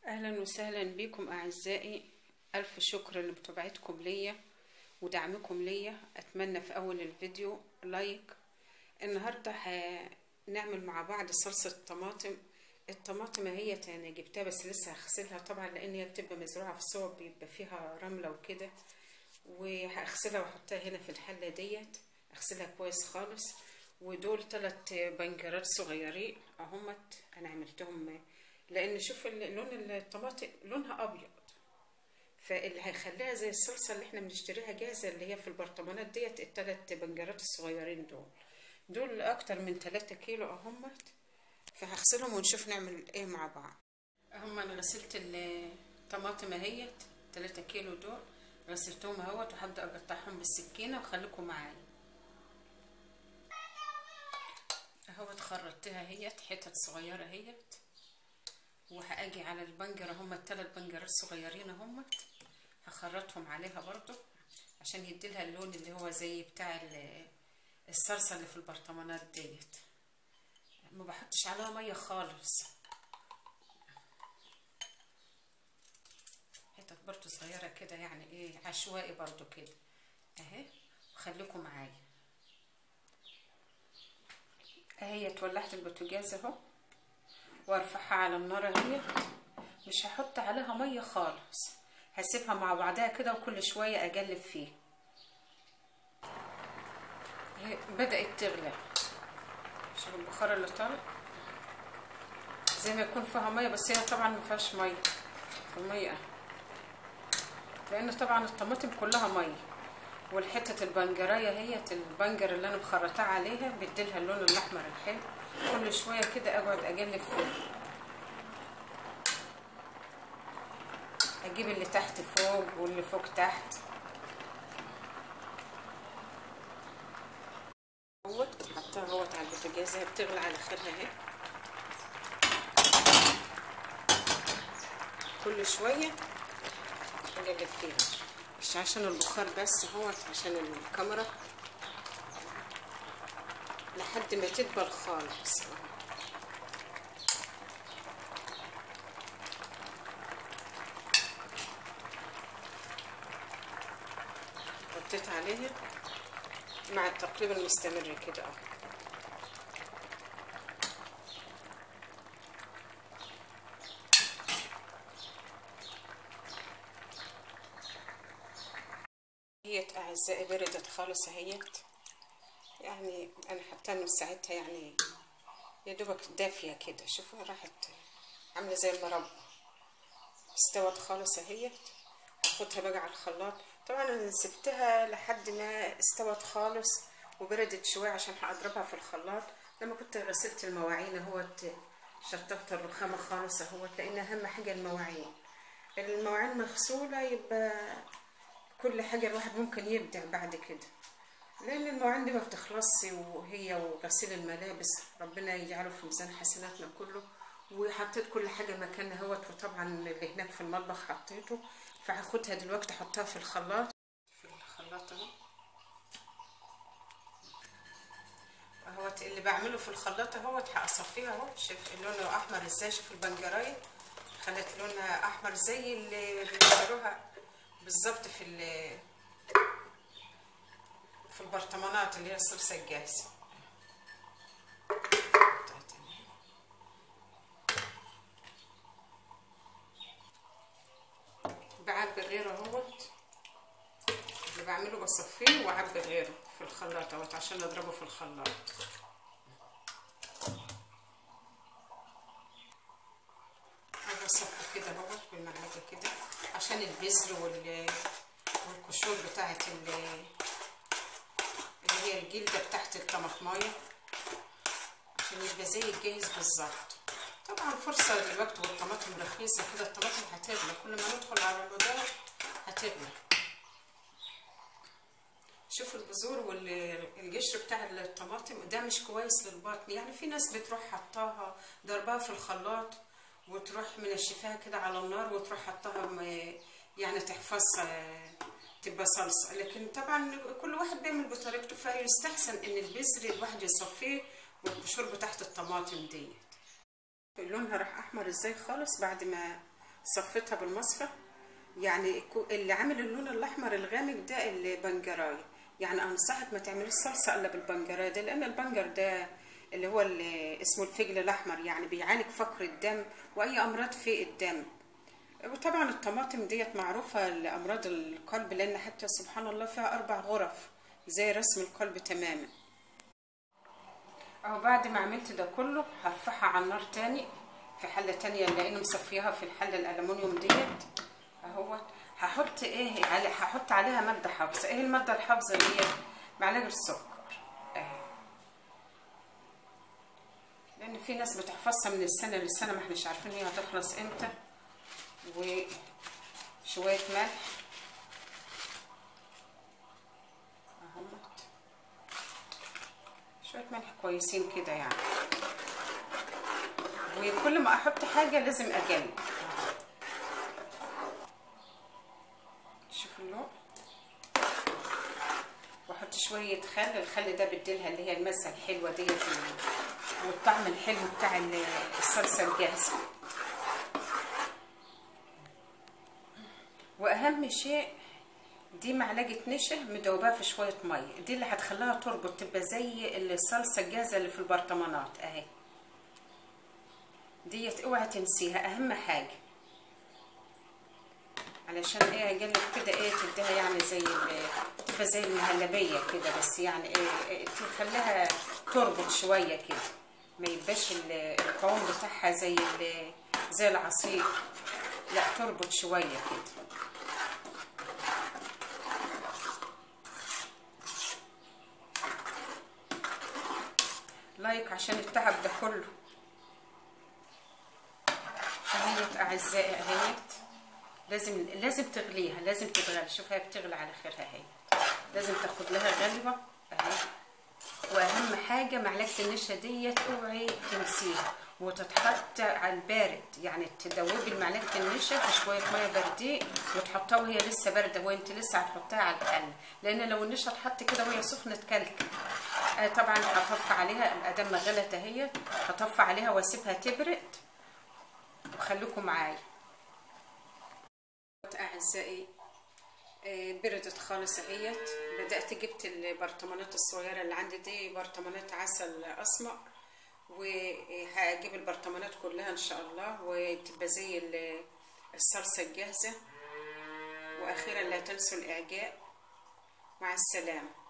اهلا وسهلا بكم اعزائي الف شكر لمتابعتكم ليا ودعمكم ليا اتمنى في اول الفيديو لايك النهارده هنعمل مع بعض صلصه طماطم الطماطم هي انا جبتها بس لسه هغسلها طبعا لان هي بتبقى مزروعه في صوب بيبقى فيها رمله وكده وهغسلها واحطها هنا في الحله ديت اغسلها كويس خالص ودول ثلاث بنجرات صغيرين اهمت انا عملتهم لان شوف لون الطماطم لونها ابيض فاللي هيخليها زي الصلصه اللي احنا بنشتريها جاهزه اللي هي في البرطمانات ديت الثلاث بنجرات الصغيرين دول دول اكتر من 3 كيلو اهمت فهغسلهم ونشوف نعمل ايه مع بعض اهم انا غسلت الطماطم اهيت 3 كيلو دول غسلتهم اهوت وهبدا اقطعهم بالسكينه وخليكم معايا اهوت خرطتها اهيت حتت صغيره اهيت وهاجي على البنجر هم الثلاث بنجرات صغيرين اهمت هخرطهم عليها برضو عشان يديلها اللون اللي هو زي بتاع الصلصه اللي في البرطمانات ديت ما بحطش عليها ميه خالص حتت برضو صغيره كده يعني ايه عشوائي برضو كده اهي وخليكم معايا اهي اتولعت البوتاجاز اهو وارفعها على النار اهي مش هحط عليها ميه خالص هسيبها مع بعضها كده وكل شويه اقلب فيها هي بدات تغلى شوف البخار اللي طالع زي ما يكون فيها ميه بس هي طبعا ما فيهاش ميه الميه لان طبعا الطماطم كلها ميه والحته البنجرايه هي البنجر اللي انا مخرطاه عليها بيديلها اللون الاحمر الحلو كل شويه كده اقعد اقلب فيه اجيب اللي تحت فوق واللي فوق تحت اهوت حطها اهوت على البوتاجاز هي بتغلي على خيرها اهي كل شويه اقلب فيها مش عشان البخار بس اهوت عشان الكاميرا لحد ما تدبل خالص حطيت عليها مع التقليب المستمر كده اهو هي اعزائي بردت خالص اهيت يعني انا حطاها من ساعتها يعني يا دوبك دافيه كده شوفوا راحت عامله زي المربى استوت خالص اهيت هاخدها بقى على الخلاط طبعا انا سبتها لحد ما استوت خالص وبردت شويه عشان هضربها في الخلاط لما كنت غسلت المواعين اهوت شطبت الرخامه خالص اهوت لان اهم حاجه المواعين المواعين مغسوله يبقى كل حاجه الواحد ممكن يبدع بعد كده لان المواعين دي ما بتخلصش وهي وغسيل الملابس ربنا يجعله في ميزان حسناتنا كله وحطيت كل حاجه مكانها اهوت وطبعا اللي هناك في المطبخ حطيته فهاخدها دلوقتي احطها في الخلاط في الخلاط اهو اهوت اللي بعمله في الخلاط اهوت هصفيها اهو شوف لونه احمر ازاي شوف البنجرايه خلت لونها احمر زي اللي بيشتروها بالظبط في في البرطمانات اللي هي الصلصه الجاهزه بعبي غيره اهوت اللي بعمله بصفيه واعبي غيره في الخلاط اهوت عشان اضربه في الخلاط بصفي كده اهوت بالمعلقه كده عشان البذر وال والقشور بتاعت اللي هي الجلدة بتاعت الطماطماية عشان يبقى زي الجاهز بالظبط طبعا فرصة دلوقتي والطماطم رخيصة كده الطماطم هتغلى كل ما ندخل على الرمضان هتغلى شوفوا البذور والقشر بتاع الطماطم ده مش كويس للبطن يعني في ناس بتروح حطاها ضربها في الخلاط وتروح منشفاها كده على النار وتروح حطاها يعني تحفظها تبقى صلصة لكن طبعا كل واحد بيعمل بطريقته فيستحسن ان البذر الواحد يصفيه والقشور بتاعت الطماطم ديت لونها راح احمر ازاي خالص بعد ما صفيتها بالمصفى يعني كو- اللي عامل اللون الاحمر الغامق ده البنجراي يعني انصحك ما تعمليش صلصه الا بالبنجراي ده لان البنجر ده اللي هو اللي اسمه الفجل الاحمر يعني بيعالج فقر الدم واي امراض في الدم وطبعا الطماطم ديت معروفة لأمراض القلب لأن حتى سبحان الله فيها أربع غرف زي رسم القلب تماما أهو بعد ما عملت ده كله هرفعها على النار تاني في حلة تانية لأن مصفيها في الحلة الألمونيوم ديت أهو هحط إيه علي هحط عليها مادة حافظة إيه المادة الحافظة ديت معلقة السكر أهي لأن في ناس بتحفظها من السنة للسنة ما احناش عارفين هي هتخلص امتى وشوية ملح اهمت شوية ملح كويسين كده يعني وكل ما احط حاجة لازم اقلب شوف اللون واحط شوية خل الخل ده بديلها اللي هي المزة الحلوة ديت والطعم الحلو بتاع الصلصة الجاهزة واهم شيء دي معلقه نشا مدوباها في شويه ميه دي اللي هتخليها تربط تبقى زي الصلصه الجاهزه اللي في البرطمانات اهي ديت اوعى تنسيها اهم حاجه علشان ايه اقلب كده ايه تديها يعني زي تبقى زي المهلبيه كده بس يعني ايه, إيه تخليها تربط شويه كده ما يبقاش القوام بتاعها زي زي العصير لا تربط شويه كده لايك عشان التعب ده كله اهيت اعزائي اهيت لازم لازم تغليها لازم تتغلي شوفها بتغلي على خيرها اهي لازم تاخد لها غلوه اهي واهم حاجه معلقه النشا ديت اوعي تنسيها وتتحط على البارد يعني تدوبي معلقه النشا في شويه ميه باردين وتحطها وهي لسه بارده وانت لسه هتحطيها على الحل لان لو النشا اتحط كده وهي سخنه تكلكل آه طبعا هطفي عليها ادام ما غلت اهي هطفي عليها واسيبها تبرد وخليكم معايا اعزائي بردت خالص اهيت بدأت جبت البرطمانات الصغيرة اللي عندي دي برطمانات عسل أسمر وهجيب البرطمانات كلها إن شاء الله وتبقى زي الصلصة الجاهزة وأخيرا لا تنسوا الإعجاب مع السلامة